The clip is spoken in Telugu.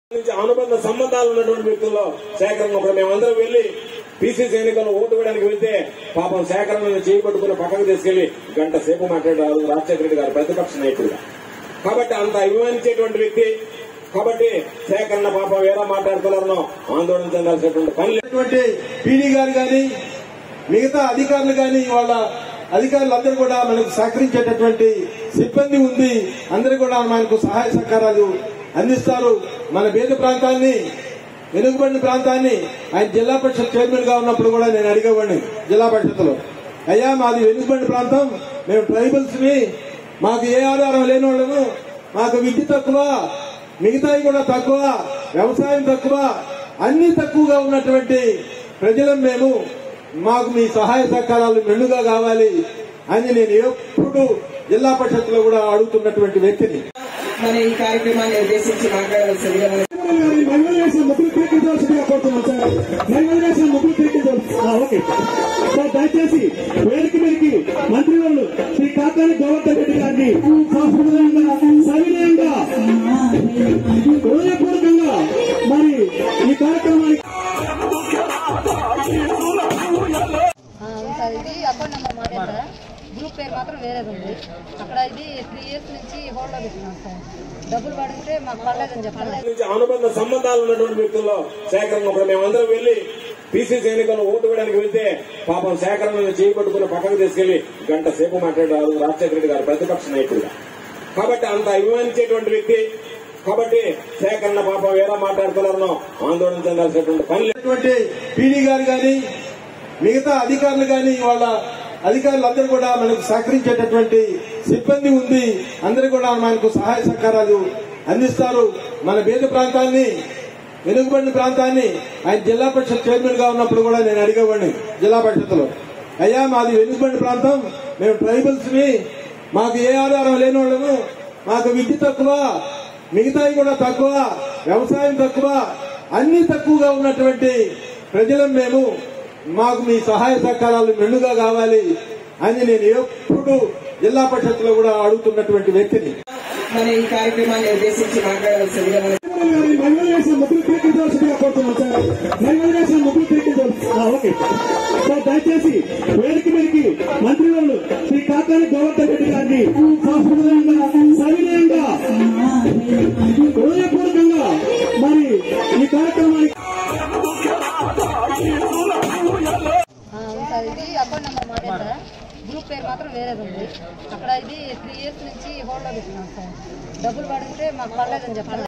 నుంచి అనుబంధ సంబంధాలు ఉన్నటువంటి వ్యక్తుల్లో సేకరణ ఒకడు మేమందరం వెళ్లి పీసీసీ ఎన్నికల్లో ఓటు వేయడానికి వెళ్తే పాపం సేకరణ చేయబట్టుకుని పక్కకు తీసుకెళ్లి గంట సేపు మాట్లాడారు రాజశేఖర రెడ్డి గారు ప్రతిపక్ష నాయకుడిగా కాబట్టి అంత అభిమానించేటువంటి వ్యక్తి కాబట్టి సేకరణ పాపం ఏదో మాట్లాడుతున్నారనో ఆందోళన చెందాల్సినటువంటి పని లేదు. ఉన్నటువంటి పీడీ గారు కానీ మిగతా అధికారులు కానీ వాళ్ళ అధికారులందరూ కూడా మనకు సహకరించేటటువంటి సిబ్బంది ఉంది అందరూ కూడా మనకు సహాయ సహకారాలు అందిస్తారు మన బీద ప్రాంతాన్ని వెనుకబడిన ప్రాంతాన్ని ఆయన జిల్లా పరిషత్ చైర్మన్ గా ఉన్నప్పుడు కూడా నేను అడిగేవాడిని జిల్లా పరిషత్లో అయ్యా మాది వెనుకబడిన ప్రాంతం మేము ట్రైబల్స్ ని మాకు ఏ ఆధారం లేని వాళ్ళము మాకు విద్య తక్కువ మిగతాయి కూడా తక్కువ వ్యవసాయం తక్కువ అన్ని తక్కువగా ఉన్నటువంటి ప్రజలం మేము మాకు మీ సహాయ సహకారాలు మెండుగా కావాలి అని నేను ఎప్పుడు జిల్లా పరిషత్లో కూడా అడుగుతున్నటువంటి వ్యక్తిని మన ఈ కార్యక్రమాన్ని ఉద్దేశించి మాట్లాడవలసిందిగా మన మైగ్రేషన్ ముగ్గురు తీర్పించవలసిందిగా కోరుతున్నాం సార్ మైగ్రేషన్ ముగ్గురు తీర్పించవలసి ఓకే సార్ దయచేసి వేదిక మీదకి మంత్రి వాళ్ళు శ్రీ కాకాని గోవర్ధన్ రెడ్డి గారిని సాంస్కృతికంగా సవినయంగా హృదయపూర్వకంగా మరి ఈ కార్యక్రమానికి ఆ, అవును సార్ ఇది అకౌంట్ నెంబర్ మాదే సార్ గ్రూప్ పేరు మాత్రం వేరేది ఉంది అక్కడ ఇది త్రీ ఇయర్స్ నుంచి హోల్డ్లో పెట్టినాం సార్ డబ్బులు పడితే మాకు పర్లేదని చెప్పాలి నుంచి అనుబంధ సంబంధాలు ఉన్నటువంటి వ్యక్తుల్లో సేకరణ ఒకడు మేమందరం వెళ్లి పీసీసీ ఎన్నికల్లో ఓటు వేయడానికి వెళ్తే పాపం సేకరణ చేయబట్టుకుని పక్కకు తీసుకెళ్లి గంట సేపు మాట్లాడారు రాజశేఖర రెడ్డి గారు ప్రతిపక్ష నాయకుడిగా కాబట్టి అంత అభిమానించేటువంటి వ్యక్తి కాబట్టి సేకరణ పాపం ఏదో మాట్లాడుతున్నారనో ఆందోళన చెందాల్సినటువంటి పని లేదు. ఉన్నటువంటి పీడీ గారు కానీ మిగతా అధికారులు కానీ వాళ్ళ అధికారులందరూ కూడా మనకు సహకరించేటటువంటి సిబ్బంది ఉంది అందరూ కూడా మనకు సహాయ సహకారాలు అందిస్తారు మన బీద ప్రాంతాన్ని వెనుకబడిన ప్రాంతాన్ని ఆయన జిల్లా పరిషత్ చైర్మన్ గా ఉన్నప్పుడు కూడా నేను అడిగేవాడిని జిల్లా పరిషత్లో అయ్యా మాది వెనుకబడిన ప్రాంతం మేము ట్రైబల్స్ ని మాకు ఏ ఆధారం లేని వాళ్ళము మాకు విద్య తక్కువ మిగతాయి కూడా తక్కువ వ్యవసాయం తక్కువ అన్ని తక్కువగా ఉన్నటువంటి ప్రజలం మేము మాకు మీ సహాయ సహకారాలు మెండుగా కావాలి అని నేను ఎప్పుడు జిల్లా పరిషత్లో కూడా అడుగుతున్నటువంటి వ్యక్తిని మన ఈ కార్యక్రమాన్ని ఉద్దేశించి మాట్లాడవలసిందిగా మన మైగ్రేషన్ ముగ్గురు తీర్పించవలసిందిగా కోరుతున్నాం సార్ మైగ్రేషన్ ముగ్గురు తీర్పించవలసి ఓకే సార్ దయచేసి వేదిక మీదకి మంత్రి వాళ్ళు శ్రీ కాకాని గోవర్ధన్ రెడ్డి గారిని సాంస్కృతికంగా సవినయంగా హృదయపూర్వకంగా మరి ఈ కార్యక్రమానికి ఆ, అవును సార్ ఇది అకౌంట్ నెంబర్ మాదే సార్ గ్రూప్ పేరు మాత్రం వేరేది ఉంది అక్కడ ఇది త్రీ ఇయర్స్ నుంచి హోల్డ్లో పెట్టినాం సార్ డబ్బులు పడితే మాకు పర్లేదని చెప్పాలి